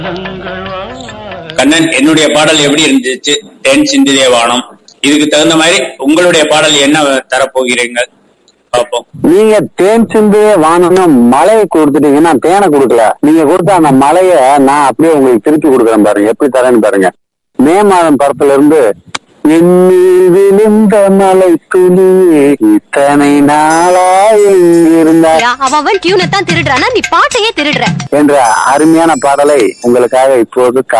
கண்ணன் என்னுடைய பாடல் எப்படி இருந்துச்சு தென் சிந்திதே வானம் இதுக்கு தகுந்த மாதிரி உங்களுடைய பாடல் என்ன தரப்போகிறீங்க பார்ப்போம் நீங்க தேன் சிந்து வானம்னு மலையை கொடுத்துட்டீங்கன்னா தேனை கொடுக்கல நீங்க கொடுத்த அந்த மலைய நான் அப்படியே உங்களுக்கு திருப்பி கொடுக்குறேன் பாருங்க எப்படி தரேன்னு பாருங்க மே மாதம் படத்துல இருந்து எண்ணில் விழுந்த மலை துளியே இத்தனை நாளா எங்கிருந்தா அவன் அவன் டியூனை தான் திருடுறானா நீ பாட்டையே திருடுற என்ற அருமையான பாடலை உங்களுக்காக இப்போது